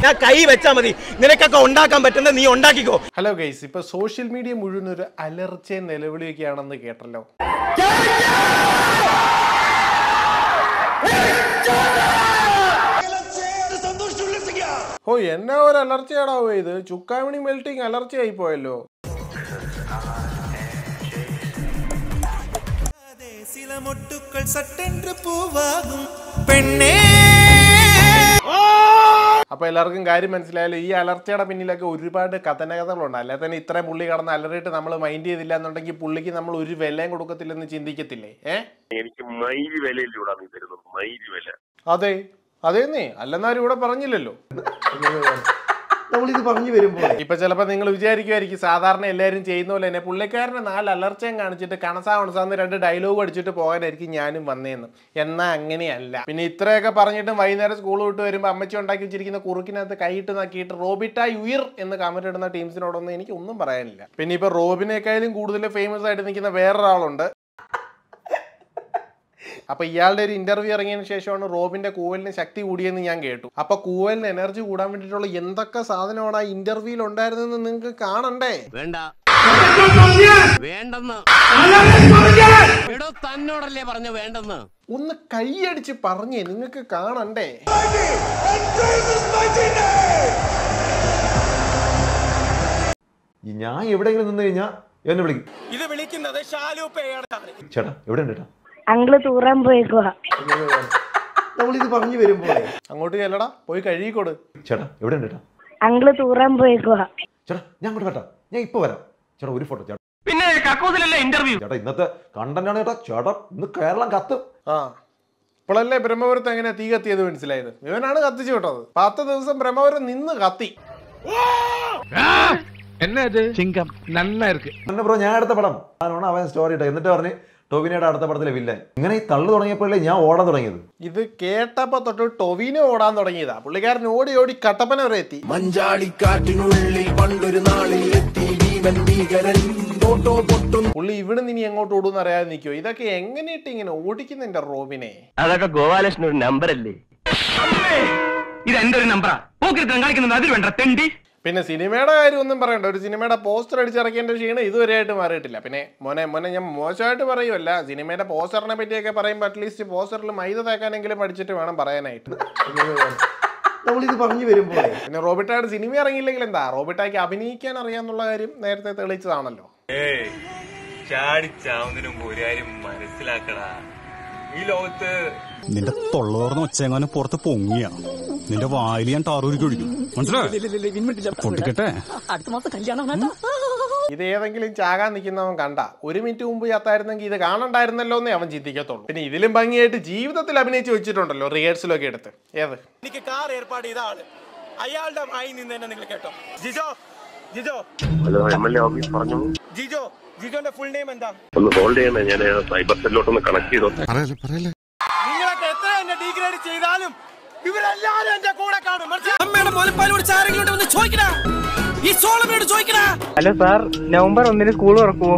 ഞാൻ കൈ വെച്ചാ മതി നിനക്കൊക്കെ ഉണ്ടാക്കാൻ പറ്റുന്നത് നീ ഉണ്ടാക്കിക്കോ ഹലോ ഗൈസ് ഇപ്പൊ സോഷ്യൽ മീഡിയ മുഴുവൻ ഒരു അലർച്ചയും നിലവിളിയൊക്കെയാണെന്ന് കേട്ടല്ലോ ഓ എന്നാ ഒരു അലർച്ചയാടാവോ ഇത് ചുക്കാമണി മെൽറ്റിങ് അലർച്ചയായി പോയല്ലോ சில மொட்டுக்கள் சட்டென்று பூவாகும் பெண்ணே അപ്പൊ എല്ലാവർക്കും കാര്യം മനസ്സിലായാലും ഈ അലർച്ചയുടെ പിന്നിലൊക്കെ ഒരുപാട് കഥനകഥകളുണ്ട് അല്ലെ തന്നെ ഇത്രയും പുള്ളി കടന്ന് അലറിയിട്ട് നമ്മൾ മൈൻഡ് ചെയ്തില്ല എന്നുണ്ടെങ്കിൽ പുള്ളിക്ക് നമ്മൾ ഒരു വിലയും കൊടുക്കത്തില്ലെന്ന് ചിന്തിക്കത്തില്ലേ ഏ എനിക്ക് മൈല് വിലയിലൂടെ നീ തരുന്നത് മൈല് വില അതെ അതേന്നേ അല്ലെന്നാരും ഇവിടെ പറഞ്ഞില്ലല്ലോ നമ്മളിത് പറഞ്ഞു വരുമ്പോൾ ഇപ്പൊ ചിലപ്പോ നിങ്ങൾ വിചാരിക്കുമായിരിക്കും സാധാരണ എല്ലാവരും ചെയ്യുന്ന പോലെ തന്നെ പുള്ളിക്കാരനെ നാല് അലർച്ചയും കാണിച്ചിട്ട് കണസാ കണസാന്ന് രണ്ട് ഡയലോഗ് അടിച്ചിട്ട് പോകാനായിരിക്കും ഞാനും വന്നേന്ന് എന്നാ അങ്ങനെയല്ല പിന്നെ ഇത്രയൊക്കെ പറഞ്ഞിട്ടും വൈകുന്നേരം സ്കൂൾ വിട്ട് വരുമ്പോൾ അമ്മച്ചി ഉണ്ടാക്കി വെച്ചിരിക്കുന്ന കുറുക്കിനകത്ത് കൈയിട്ട് നോക്കിയിട്ട് റോബിറ്റ യുയിർ എന്ന് കമന്റ് ഇടുന്ന ടീംസിനോടൊന്നും എനിക്ക് ഒന്നും പറയാനില്ല പിന്നെ ഇപ്പൊ റോബിനേക്കാളും കൂടുതൽ ഫേമസ് ആയിട്ട് നിൽക്കുന്ന വേറൊരാളുണ്ട് അപ്പൊ ഇയാളുടെ ഒരു ഇന്റർവ്യൂ ഇറങ്ങിയതിന് ശേഷമാണ് റോബിന്റെ കൂവലിന് ശക്തി കൂടിയെന്ന് ഞാൻ കേട്ടു അപ്പൊ കൂവലിന് എനർജി കൂടാൻ വേണ്ടിയിട്ടുള്ള എന്തൊക്കെ സാധനമാണ് ആ ഇന്റർവ്യൂവിൽ ഉണ്ടായിരുന്നെന്ന് നിങ്ങൾക്ക് കാണണ്ടേ വേണ്ട വേണ്ടെന്ന് എടോ തന്നോടല്ലേ പറഞ്ഞു വേണ്ടെന്ന് ഒന്ന് കൈയടിച്ച് പറഞ്ഞേ നിങ്ങൾക്ക് കാണണ്ടേ ഞാൻ എവിടെയെങ്കിലും നിന്ന് കഴിഞ്ഞാൽ എന്നെ വിളിക്കും ഇത് വിളിക്കുന്നത് ഷാലു പേയാണ് ചേട്ടാ എവിടെ ഉണ്ട് ചേട്ടാ അങ്കിള് തൂറാൻ പോയേക്കുവാ നമ്മളിത് പറഞ്ഞു വരുമ്പോൾ അങ്ങോട്ട് ചെല്ലടാ പോയി കഴുകിക്കൊട് ചേട്ടാ എവിടെ ഉണ്ട് ചേട്ടാ അങ്കിള് തൂറാൻ പോയേക്കുവാ ചേട്ടാ ഞാൻ അങ്ങോട്ട് വരാം ഞാൻ ഇപ്പൊ വരാം ചേട്ടാ ഒരു ഫോട്ടോ ചേട്ടാ പിന്നെ കക്കൂസിലല്ലേ ഇന്റർവ്യൂ ചേട്ടാ ഇന്നത്തെ കണ്ടന്റ് ആണ് ചേട്ടാ ചേട്ടാ ഇന്ന് കേരളം കത്തും ആ ഇപ്പോഴല്ലേ ബ്രഹ്മപുരത്ത് എങ്ങനെ തീ കത്തിയത് മനസ്സിലായത് ഇവനാണ് കത്തിച്ചു വിട്ടത് പത്ത് ദിവസം ബ്രഹ്മപുരം നിന്ന് കത്തി എന്നെ ബ്രോ ഞാൻ അടുത്ത പടം ഞാനാണ് അവൻ സ്റ്റോറി ഇട്ടത് എന്നിട്ട് പറഞ്ഞ് ടോവിനയുടെ അടുത്ത പടത്തിലെ വില്ലൻ ഇങ്ങനെ ഈ തള്ളു തുടങ്ങിയപ്പോഴല്ലേ ഞാൻ ഓടാൻ തുടങ്ങിയത് ഇത് കേട്ടപ്പോ തൊട്ട് ടൊവിനെ ഓടാൻ തുടങ്ങിയതാ പുള്ളിക്കാരൻ ഓടി ഓടി കട്ടപ്പന വരെ എത്തി മഞ്ചാടിക്കാറ്റിനുള്ളിൽ പണ്ടൊരു നാളിൽ എത്തി ഭീമൻ ഭീകരൻ തോട്ടോ പൊട്ടും പുള്ളി ഇവിടെ ഇനി എങ്ങോട്ട് ഓടുമെന്ന് അറിയാതെ നിൽക്കുമോ ഇതൊക്കെ എങ്ങനെയിട്ട് ഇങ്ങനെ ഓടിക്കുന്നുണ്ട് റോബിനെ അതൊക്കെ ഗോപാലകൃഷ്ണൻ ഒരു നമ്പർ അല്ലേ ഇത് എന്റെ ഒരു നമ്പറാ പോക്കിരുത്തം കളിക്കുന്നത് അതിൽ വേണ്ട തെണ്ടി പിന്നെ സിനിമയുടെ കാര്യം ഒന്നും പറയണ്ട ഒരു സിനിമയുടെ പോസ്റ്റർ അടിച്ചിറക്കിയതിന്റെ ക്ഷീണം ഇതുവരെയായിട്ട് മാറിയിട്ടില്ല പിന്നെ മോനെ മോനെ ഞാൻ മോശമായിട്ട് പറയുമല്ല സിനിമയുടെ പോസ്റ്ററിനെ പറ്റിയൊക്കെ പറയുമ്പോൾ അറ്റ്ലീസ്റ്റ് പോസ്റ്ററിൽ മൈദ തേക്കാനെങ്കിലും പഠിച്ചിട്ട് വേണം പറയാനായിട്ട് നമ്മളിത് പറഞ്ഞു വരുമ്പോൾ പിന്നെ റോബിട്ടായിട്ട് സിനിമ ഇറങ്ങിയില്ലെങ്കിൽ എന്താ റോബിട്ടായ്ക്ക് അഭിനയിക്കാൻ അറിയാന്നുള്ള കാര്യം നേരത്തെ തെളിയിച്ചതാണല്ലോ ഏയ് ചാടിച്ചാവുന്നതിന് മുമ്പ് ഒരു കാര്യം മനസ്സിലാക്കടാ ഈ ലോകത്ത് നിന്റെ തൊള്ളോർന്ന് ഒച്ചെങ്ങാനും പുറത്ത് പൊങ്ങിയ നിന്റെ വായിൽ ഞാൻ ടാറൂരി ഒഴിക്കും മനസ്സിലായോ പൊട്ടിക്കട്ടെ ഇത് ഏതെങ്കിലും ചാകാൻ നിൽക്കുന്നവൻ കണ്ട ഒരു മിനിറ്റ് മുമ്പ് ചത്തായിരുന്നെങ്കിൽ ഇത് കാണണ്ടായിരുന്നല്ലോ എന്നേ അവൻ ചിന്തിക്കത്തുള്ളൂ പിന്നെ ഇതിലും ഭംഗിയായിട്ട് ജീവിതത്തിൽ അഭിനയിച്ച് വെച്ചിട്ടുണ്ടല്ലോ റിഹേഴ്സലൊക്കെ എടുത്ത് ഏത് എനിക്ക് കാർ ഏർപ്പാട് ചെയ്ത ആള് അയാളുടെ ആയി നിന്ന് തന്നെ നിങ്ങൾ കേട്ടോ Jijo Jijo hello M L A office പറഞ്ഞു ജിജോ ജിജോന്റെ ഫുൾ നെയിം എന്താ ഒന്ന് ഹോൾഡ് ചെയ്യണേ ഞാൻ സൈബർ സെല്ലോട്ടൊന്ന് കണക്ട് ചെയ്തോ നിങ്ങളൊക്കെ എത്ര എന്നെ ഡീഗ്രേഡ് ചെയ്താലും ഇവരെല്ലാരും എന്റെ കൂടെ കാണും മനസ്സിലായോ? അമ്മയുടെ മുലപ്പാൽ കുടിച്ച് ആരെങ്കിലും ഉണ്ടോ എന്ന് ചോദിക്കടാ ഈ സോളമനോട് ചോദിക്കടാ ഹലോ സാർ നവംബർ ഒന്നിന് സ്കൂൾ തുറക്കുമോ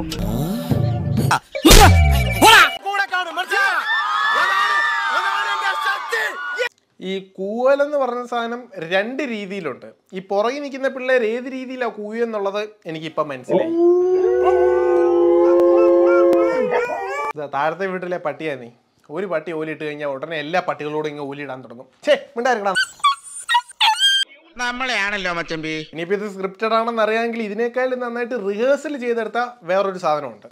കൂടെ കാണും മനസ്സിലായോ? അതാണ് അതാണ് എന്റെ ശക്തി ഈ കൂവൽ എന്ന് പറഞ്ഞ സാധനം രണ്ട് രീതിയിലുണ്ട് ഈ പുറകിൽ നിൽക്കുന്ന പിള്ളേർ ഏത് രീതിയിലാണ് കൂവ എന്നുള്ളത് എനിക്കിപ്പം മനസ്സിലായി ഇതാ താഴത്തെ വീട്ടിലെ പട്ടിയാ നീ ഒരു പട്ടി ഓലിട്ട് കഴിഞ്ഞാൽ ഉടനെ എല്ലാ പട്ടികളോടും ഇങ്ങനെ ഓലിയിടാൻ തുടങ്ങും ഛേ മിണ്ടായിരിക്കണം നമ്മളെയാണല്ലോ മച്ചമ്പി ഇനിയിപ്പോൾ ഇത് സ്ക്രിപ്റ്റഡ് ആണെന്ന് അറിയാമെങ്കിൽ ഇതിനേക്കാളും നന്നായിട്ട് റിഹേഴ്സൽ ചെയ്തെടുത്ത വേറൊരു സാധനമുണ്ട്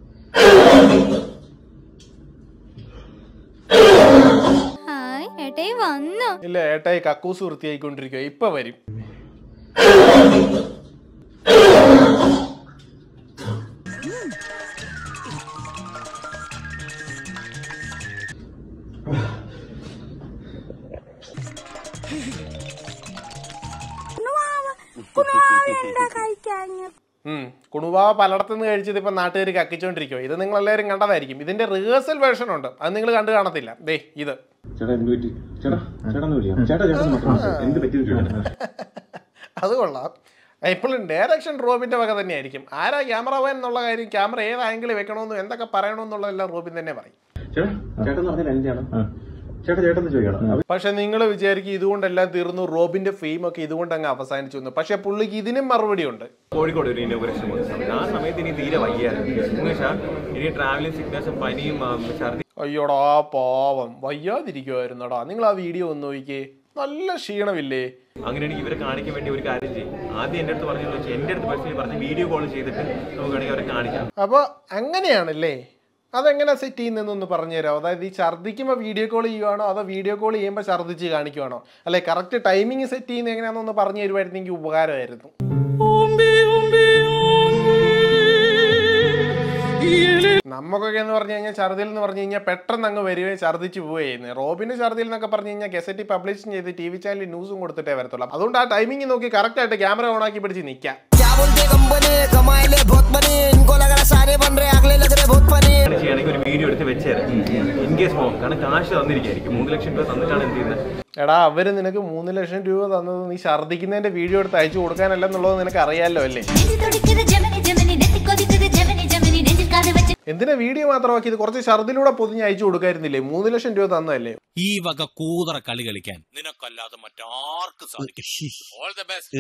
ഹായ് ഏട്ടേ വന്നു ഇല്ല ഏട്ടായി കക്കൂസ് വൃത്തിയായിക്കൊണ്ടിരിക്കുക ഇപ്പൊ വരും ഉം. കുണുവാവ പലയിടത്തുനിന്ന് കഴിച്ചത് ഇപ്പൊ നാട്ടുകാർ കക്കിച്ചോണ്ടിരിക്കുക ഇത് നിങ്ങൾ എല്ലാവരും കണ്ടതായിരിക്കും ഇതിന്റെ റിഹേഴ്സൽ വേർഷൻ ഉണ്ട് അത് നിങ്ങൾ കണ്ടു കാണത്തില്ല ദേ ഇത് അത് കൊള്ളാം ഇപ്പോഴും ഡയറക്ഷൻ റോബിന്റെ വക തന്നെയായിരിക്കും ആരാ ക്യാമറമാൻ എന്നുള്ള കാര്യം ക്യാമറ ഏത് ആംഗിൾ വെക്കണമെന്നും എന്തൊക്കെ പറയണമെന്നുള്ളതെല്ലാം റോബിൻ തന്നെ പറയും ചേട്ടാ ചേട്ടൻ ചോദിക്കണം പക്ഷെ നിങ്ങൾ വിചാരിക്കും ഇതുകൊണ്ടെല്ലാം തീർന്നു റോബിന്റെ ഫെയിം ഒക്കെ ഇതുകൊണ്ട് അങ്ങ് അവസാനിച്ചു എന്ന് പക്ഷെ പുള്ളിക്ക് ഇതിനും മറുപടി ഉണ്ട് കോഴിക്കോട് ഒരു ഇനോഗ്രേഷൻ കൊടുത്ത സമയത്ത് ആ സമയത്ത് ഇനി തീരെ വയ്യായിരുന്നു എന്ന് വെച്ചാൽ ഇനി ട്രാവലിംഗ് സിക്നസും പനിയും ആ, ഛർദി അയ്യോടാ പാവം വയ്യാതിരിക്കുമായിരുന്നടാ നിങ്ങൾ ആ വീഡിയോ ഒന്ന് നോക്കിക്കേ നല്ല ക്ഷീണമില്ലേ അങ്ങനെയാണെങ്കിൽ ഇവരെ കാണിക്കാൻ വേണ്ടി ഒരു കാര്യം ചെയ്യും ആദ്യം എൻ്റെ അടുത്ത് പറഞ്ഞതെന്ന് വെച്ചാൽ എൻ്റെ അടുത്ത് പേഴ്സണലി പറഞ്ഞ് വീഡിയോ കോൾ ചെയ്തിട്ട് നമുക്ക് വേണമെങ്കിൽ അവരെ കാണിക്കാം അപ്പോൾ അങ്ങനെയാണല്ലേ അതെങ്ങനെ സെറ്റ് ചെയ്യുന്നതെന്നൊന്ന് പറഞ്ഞുതരാം അതായത് ഈ ഛർദ്ദിക്കുമ്പോൾ വീഡിയോ കോൾ ചെയ്യുവാണോ അതോ വീഡിയോ കോൾ ചെയ്യുമ്പോൾ ഛർദ്ദിച്ച് കാണിക്കുവാണോ അല്ലെ കറക്റ്റ് ടൈമിങ് സെറ്റ് ചെയ്യുന്നത് എങ്ങനെയാണെന്നൊന്ന് പറഞ്ഞു തരുമായിരുന്നെങ്കിൽ ഉപകാരമായിരുന്നു നമുക്കൊക്കെ എന്ന് പറഞ്ഞു കഴിഞ്ഞാൽ ഛർദിൽ എന്ന് പറഞ്ഞു കഴിഞ്ഞാൽ പെട്ടെന്ന് അങ്ങ് വരികയും ഛർദ്ദിച്ച് പോവുകയായിരുന്നു റോബിന്റെ ഛർദിൽ എന്നൊക്കെ പറഞ്ഞു കഴിഞ്ഞാൽ ഗസറ്റി പബ്ലിഷ് ചെയ്ത് ടി വി ചാനലിൽ ന്യൂസും കൊടുത്തിട്ടേ വരത്തുള്ളൂ അതുകൊണ്ട് ആ ടൈമിംഗ് നോക്കി കറക്റ്റ് ആയിട്ട് ക്യാമറ ഓൺ ആക്കി പിടിച്ച് നിൽക്കാം അങ്ങനെ ചെയ്യണമെങ്കിൽ ഒരു വീഡിയോ എടുത്ത് വെച്ചേരാം ഇൻ കേസ് പോകും കാരണം കാശ് തന്നിരിക്കും മൂന്ന് ലക്ഷം രൂപ തന്നിട്ടാണ് എന്ത് ചെയ്യുന്നത് എടാ അവര് നിനക്ക് മൂന്ന് ലക്ഷം രൂപ തന്നത് നീ ഛർദ്ദിക്കുന്നതിന്റെ വീഡിയോ എടുത്ത് അയച്ചു കൊടുക്കാനല്ല എന്നുള്ളത് നിനക്ക് അറിയാലോ അല്ലേ എന്തിനാ വീഡിയോ മാത്രമാക്കിയത് കുറച്ച് ഛർദിലൂടെ പൊതിഞ്ഞ് അയച്ചു കൊടുക്കായിരുന്നില്ലേ മൂന്ന് ലക്ഷം രൂപ തന്നതല്ലേ ഈ വക കൂതറ കളി കളിക്കാൻ നിനക്കല്ലാതെ മറ്റാർക്കും സാധിക്കും ഓൾ ദ ബെസ്റ്റ്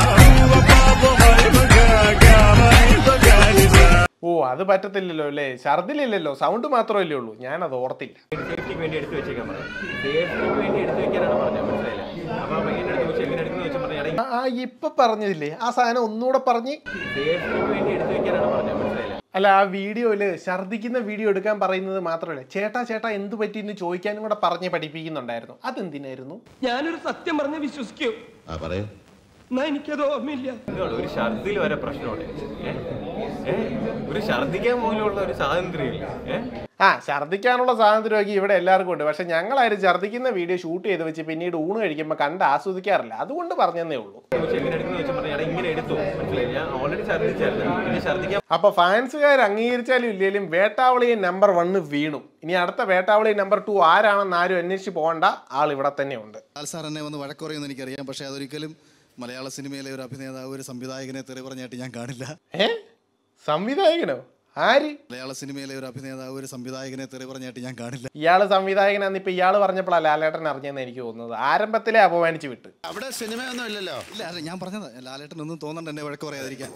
ഓ അത് പറ്റത്തില്ലല്ലോ അല്ലേ ഛർദിലില്ലല്ലോ സൗണ്ട് മാത്രമല്ലേ ഉള്ളൂ ഞാനത് ഓർത്തില്ല സേഫ്റ്റിക്ക് വേണ്ടി എടുത്ത് വെച്ചേക്കാൻ പറഞ്ഞു സേഫ്റ്റിക്ക് വേണ്ടി എടുത്ത് വെക്കാനാണ് പറഞ്ഞത് മനസ്സിലായില്ല അപ്പൊ എങ്ങനെ എടുത്ത് വെച്ച് എങ്ങനെ എടുത്ത് വെച്ച് പറഞ്ഞാൽ ആ, ആ ഇപ്പൊ പറഞ്ഞതില്ലേ ആ സാധനം ഒന്നുകൂടെ പറഞ്ഞ് സേഫ്റ്റിക്ക് വേണ്ടി എടുത്ത് വെക്കാനാണ് പറഞ്ഞത് മനസ്സിലായില്ല അല്ല ആ വീഡിയോയില് ഛർദിക്കുന്ന വീഡിയോ എടുക്കാൻ പറയുന്നത് മാത്രമല്ല ചേട്ടാ ചേട്ടാ എന്ത് പറ്റിയെന്ന് ചോദിക്കാനും കൂടെ പറഞ്ഞ് പഠിപ്പിക്കുന്നുണ്ടായിരുന്നു അതെന്തിനായിരുന്നു ഞാനൊരു സത്യം പറഞ്ഞ് വിശ്വസിക്കൂ എന്നാ എനിക്കത് ഓർമ്മയില്ല ഇതാണ് ഒരു ഛർദിൽ വരെ പ്രശ്നമുണ്ട് ഏ? ഏ? ഒരു ഛർദിക്കാൻ പോലുള്ള ഒരു സ്വാതന്ത്ര്യം ഇല്ല ഏഹ് ആ ഛർദ്ദിക്കാനുള്ള സ്വാതന്ത്ര്യമൊക്കെ ഇവിടെ എല്ലാവർക്കും ഉണ്ട് പക്ഷെ ഞങ്ങളാരും ഛർദ്ദിക്കുന്ന വീഡിയോ ഷൂട്ട് ചെയ്ത് വെച്ച് പിന്നീട് ഊണ് കഴിക്കുമ്പോൾ കണ്ട് ആസ്വദിക്കാറില്ല അതുകൊണ്ട് പറഞ്ഞതേ ഉള്ളൂ എങ്ങനെ എടുക്കുന്ന വെച്ചാൽ പറഞ്ഞാൽ ഇങ്ങനെ എടുത്തു മനസ്സിലായി ഞാൻ ഓൾറെഡി ഛർദിച്ചായിരുന്നു പിന്നെ ഛർദിക്കാൻ അപ്പൊ ഫാൻസുകാർ അംഗീകരിച്ചാലും ഇല്ലെങ്കിലും വേട്ടാവളിയെ നമ്പർ വണ്ണ് വീണു ഇനി അടുത്ത വേട്ടാവളി നമ്പർ ടു ആരാണെന്ന് ആരും അന്വേഷിച്ച് പോകണ്ട ആൾ ഇവിടെ തന്നെ ഉണ്ട് ലാൽ സാർ എന്നെ വന്ന് വഴക്കുറയുമെന്ന് എനിക്കറിയാം പക്ഷേ അതൊരിക്കലും മലയാള സിനിമയിലെ ഒരു അഭിനേതാവ് ഒരു സംവിധായകനെ തെറി പറഞ്ഞായിട്ട് ഞാൻ കാണില്ല ഏ സംവിധായകനോ ആര് മലയാള സിനിമയിലെ ഒരു അഭിനേതാവ് ഒരു സംവിധായകനെ തെറി പറഞ്ഞായിട്ട് ഞാൻ കാണില്ല ഇയാള് സംവിധായകനാന്ന് ഇപ്പൊ ഇയാള് പറഞ്ഞപ്പോഴാണ് ലാലേട്ടൻ അറിഞ്ഞെന്ന് എനിക്ക് തോന്നുന്നത് ആരംഭത്തിലെ അപമാനിച്ചു വിട്ട് അവിടെ സിനിമയൊന്നും ഇല്ലല്ലോ ഇല്ല അല്ല ഞാൻ പറഞ്ഞത് ലാലേട്ടൻ ഒന്നും തോന്നണ്ട എന്നെ വഴക്ക് പറയാതിരിക്കാൻ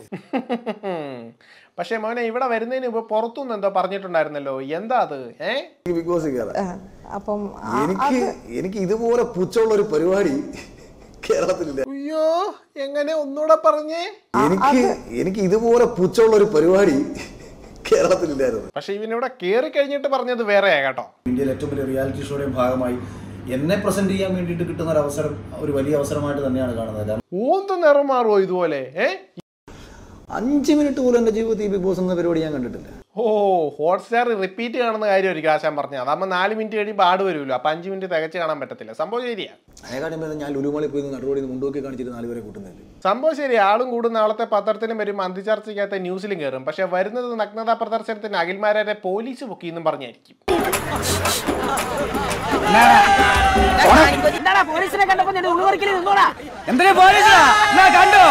പക്ഷെ മോനെ ഇവിടെ വരുന്നതിന് മുമ്പ് പുറത്തുനിന്ന് എന്തോ പറഞ്ഞിട്ടുണ്ടായിരുന്നല്ലോ എന്താ അത് ഏ ബിഗ് ബോസ് കയറാം അപ്പം എനിക്ക് എനിക്ക് ഇതുപോലെ പുച്ഛമുള്ള ഒരു പരിപാടി കേരളത്തിലില്ല അയ്യോ എങ്ങനെ ഒന്നുകൂടെ പറഞ്ഞേ എനിക്ക് എനിക്ക് ഇതുപോലെ പുച്ഛമുള്ള ഒരു പരിപാടി കേരളത്തിലില്ലായിരുന്നു പക്ഷെ ഇവനിവിടെ കേറി കഴിഞ്ഞിട്ട് പറഞ്ഞത് വേറെയാ കേട്ടോ ഇന്ത്യയിലെ ഏറ്റവും വലിയ റിയാലിറ്റി ഷോയുടെ ഭാഗമായി എന്നെ പ്രസന്റ് ചെയ്യാൻ വേണ്ടിയിട്ട് കിട്ടുന്ന ഒരു അവസരം ഒരു വലിയ അവസരമായിട്ട് തന്നെയാണ് കാണുന്നത് ഓന്ത് നിറം മാറുമോ ഇതുപോലെ ഏ അഞ്ച് മിനിറ്റ് പോലും എൻ്റെ ജീവിതത്തിൽ ഈ ബിഗ് ബോസ് എന്ന പരിപാടി ഞാൻ കണ്ടിട്ടില്ല ഓ ഹോട്ട്സ്റ്റാർ റിപ്പീറ്റ് കാണുന്ന കാര്യമായിരിക്കും ആശാൻ പറഞ്ഞത് അതാകുമ്പോൾ നാല് മിനിറ്റ് കഴിയുമ്പോൾ ആട് വരുമല്ലോ അപ്പൊ അഞ്ച് മിനിറ്റ് തികച്ച് കാണാൻ പറ്റത്തില്ല സംഭവം ശരിയാ അതിനെക്കാട്ടും ഭേദം ഞാൻ ലുലുമാളി പോയി നടുറോടി മുണ്ടോക്കി കാണിച്ചിട്ട് നാലുപേരെ കൂട്ടുന്നില്ല സംഭവം ശരി ആളും കൂടും നാളത്തെ പത്രത്തിലും വരും അന്തിച്ചർച്ചയ്ക്കകത്ത് ന്യൂസിലും കയറും പക്ഷെ വരുന്നത് നഗ്നതാ പ്രദർശനത്തിന് അഖിൽമാരെ പോലീസ് പൊക്കിയെന്നും പറഞ്ഞായിരിക്കും എന്താടാ പോലീസിനെ കണ്ടപ്പോ ഞാൻ ഉള്ളുപറിക്കല് നിന്നോടാ എന്തിനാ പോലീസാ എന്നാ കണ്ടോ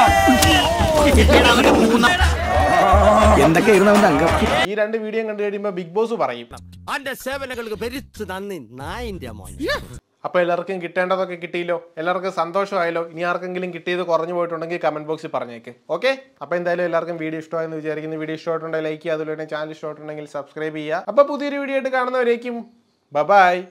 എന്തൊക്കെയായിരുന്നു അവൻ്റെ അംഗം ഈ രണ്ട് വീഡിയോ കണ്ടു കഴിയുമ്പോൾ ബിഗ് ബോസ് പറയും അന്റെ സേവനങ്ങൾക്ക് പെരുത്ത് നന്ദി നായിന്റെ മോൻ അപ്പൊ എല്ലാവർക്കും കിട്ടേണ്ടതൊക്കെ കിട്ടിയല്ലോ എല്ലാവർക്കും സന്തോഷമായല്ലോ ഇനി ആർക്കെങ്കിലും കിട്ടിയത് കുറഞ്ഞു പോയിട്ടുണ്ടെങ്കിൽ കമന്റ് ബോക്സിൽ പറഞ്ഞേക്ക് ഓക്കെ അപ്പൊ എന്തായാലും എല്ലാവർക്കും വീഡിയോ ഇഷ്ടമായെന്ന് വിചാരിക്കുന്നു വീഡിയോ ഇഷ്ടമായിട്ടുണ്ടെങ്കിൽ ലൈക്ക് ചെയ്യുക അതുപോലെ തന്നെ ചാനൽ ഇഷ്ടമായിട്ടുണ്ടെങ്കിൽ സബ്സ്ക്രൈബ് ചെയ്യുക അപ്പൊ പുതിയൊരു വീഡിയോ ആയിട്ട് കാണുന്നവരേക്കും ബൈ